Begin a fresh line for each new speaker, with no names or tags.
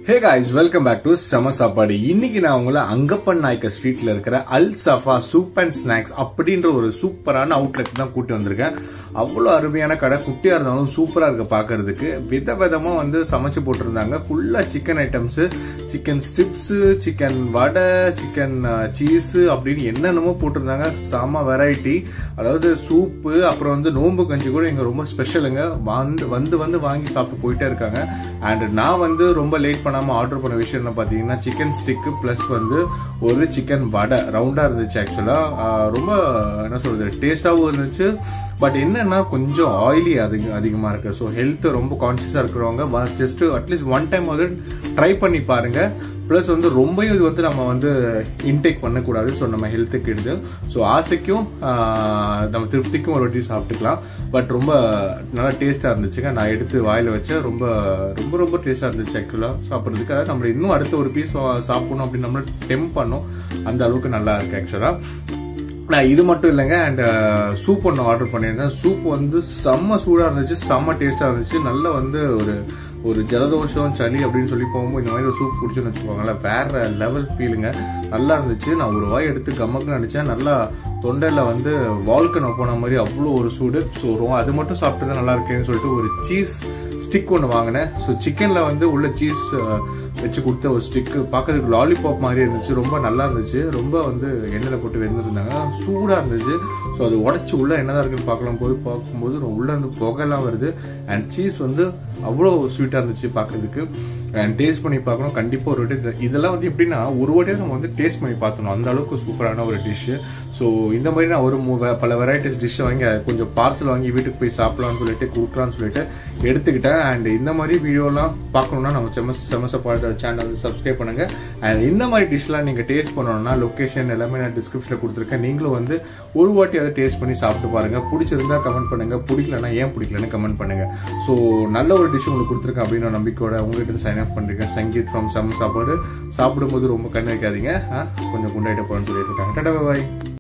hey guys welcome back to செம சாப்பாடு இன்னைக்கு நான் உங்களை அங்கப்பன் நாயக்க ஸ்ட்ரீட்ல இருக்கிற Al Safa soup and snacks அப்படின்ற ஒரு சூப்பரான அவுட்லெட் தான் கூட்டி வந்திருக்கேன் அவ்வளோ அருமையான கடை குட்டியா இருந்தாலும் சூப்பரா இருக்கு பாக்குறதுக்கு வித விதமா வந்து சமைச்சு போட்டிருந்தாங்க ஃபுல்லா chicken items chicken strips chicken வடை சிக்கன் சீஸ் அப்படின்னு என்னென்னமோ போட்டிருந்தாங்க செம வெரைட்டி அதாவது சூப்பு அப்புறம் வந்து நோம்பு கஞ்சி கூட இங்க ரொம்ப ஸ்பெஷலுங்க வந்து வந்து வந்து வாங்கி சாப்பிட்டு போயிட்டே இருக்காங்க அண்ட் நான் வந்து ரொம்ப லேட் பண்ணாம ஆர்டர் பண்ண விஷயம் என்ன பாத்தீங்கன்னா சிக்கன் ஸ்டிக்கு பிளஸ் வந்து ஒரு சிக்கன் வடை ரவுண்டா இருந்துச்சு ஆக்சுவலா ரொம்ப என்ன சொல்றது டேஸ்டாவும் இருந்துச்சு பட் என்னன்னா கொஞ்சம் ஆயிலி அதிக அதிகமா இருக்கு ஸோ ஹெல்த் ரொம்ப கான்சியஸா இருக்கிறவங்க ஜஸ்ட் அட்லீஸ்ட் ஒன் டைம் வந்து ட்ரை பண்ணி பாருங்க ப்ளஸ் வந்து ரொம்பவும் இது வந்து நம்ம வந்து இன்டேக் பண்ணக்கூடாது ஸோ நம்ம ஹெல்த்துக்கு கெடுது ஸோ ஆசைக்கும் ஆஹ், நம்ம திருப்திக்கும் ஒரு வாட்டி சாப்பிட்டுக்கலாம் பட் ரொம்ப நல்லா டேஸ்ட்டாக இருந்துச்சுங்க நான் எடுத்து வாயில் வச்சேன் ரொம்ப ரொம்ப ரொம்ப டேஸ்ட்டாக இருந்துச்சு ஆக்சுவலாக சாப்பிட்றதுக்கு அதாவது நம்ம இன்னும் அடுத்த ஒரு பீஸ் சாப்பிடணும் அப்படின்னு நம்மள டெம் பண்ணோம் அந்த அளவுக்கு நல்லா இருக்கு ஆக்சுவலாக நான் இது மட்டும் இல்லைங்க அண்ட் சூப் ஒன்று ஆர்டர் பண்ணியிருந்தேன் சூப் வந்து செம்ம சூடாக இருந்துச்சு செம்ம டேஸ்ட்டாக இருந்துச்சு நல்லா வந்து ஒரு ஒரு ஜலதோஷம் சளி அப்படின்னு சொல்லி போகும்போது இந்த மாதிரி ஒரு சூப் குடிச்சுன்னு வச்சுக்கோங்களேன் வேற லெவல் ஃபீலுங்க நல்லா இருந்துச்சு நான் ஒரு வாய் எடுத்து கம்மக்குன்னு நினச்சேன் நல்லா தொண்டையில் வந்து வால்கனோ போன மாதிரி அவ்வளோ ஒரு சூடு ஸோ அது மட்டும் சாப்பிட்டு நல்லா இருக்கேன்னு சொல்லிட்டு ஒரு சீஸ் ஸ்டிக் ஒன்று வாங்கினேன் ஸோ சிக்கனில் வந்து உள்ள சீஸ் வச்சு கொடுத்த ஒரு ஸ்டிக்கு பார்க்கறதுக்கு லாலிபாப் மாதிரி இருந்துச்சு ரொம்ப நல்லா இருந்துச்சு ரொம்ப வந்து எண்ணெயில் போட்டு வெந்திருந்தாங்க சூடாக இருந்துச்சு ஸோ அது உடச்சி உள்ள என்னதான் இருக்குன்னு பார்க்கலாம் போய் பார்க்கும்போது உள்ள இருந்து புகைலாம் வருது அண்ட் சீஸ் வந்து அவ்வளோ ஸ்வீட்டாக இருந்துச்சு பார்க்கறதுக்கு அண்ட் டேஸ்ட் பண்ணி பார்க்கணும் கண்டிப்பாக ஒரு வாட்டி இந்த- இதெல்லாம் வந்து எப்படின்னா ஒரு வாட்டியே நம்ம வந்து டேஸ்ட் பண்ணி பார்த்தணும் அந்த அளவுக்கு சூப்பரான ஒரு டிஷ்ஷு ஸோ இந்த மாதிரி நான் ஒரு மூ- வே- பல வெரைட்டிஸ் டிஷ்ஷை வாங்கி அதை கொஞ்சம் பார்சல் வாங்கி வீட்டுக்கு போய் சாப்பிடலாம்னு சொல்லிட்டு கொடுக்கலாம்னு சொல்லிட்டு எடுத்துக்கிட்டேன் அண்ட் இந்த மாதிரி வீடியோலாம் பார்க்கணும்னா நம்ம செம செமசப்பாடு சேனல் வந்து சப்ஸ்கிரைப் பண்ணுங்க அண்ட் இந்த மாதிரி டிஷ்லாம் நீங்கள் டேஸ்ட் பண்ணணும்னா லொக்கேஷன் எல்லாமே நான் டிஸ்கிரிப்ஷனில் கொடுத்துருக்கேன் நீங்களும் வந்து ஒரு வாட்டி அதை டேஸ்ட் பண்ணி சாப்பிட்டு பாருங்க பிடிச்சிருந்தா கமெண்ட் பண்ணுங்க பிடிக்கலனா ஏன் பிடிக்கலன்னு கமெண்ட் பண்ணுங்க ஸோ நல்ல ஒரு டிஷ் உங்களுக்கு கொடுத்துருக்கேன் அப்படின்னு ஒரு நம்பிக்கையோட உங்ககிட்ட சைன் ஆஃப் பண்ணிருக்கேன் சங்கீத் ஃப்ரம் சம் சாப்பாடு சாப்பிடும்போது ரொம்ப கண்ணு வைக்காதீங்க ஆ, கொஞ்சம் குண்டாயிட்ட போறேன்னு சொல்லிட்டு இருக்காங்க டாடா பாய்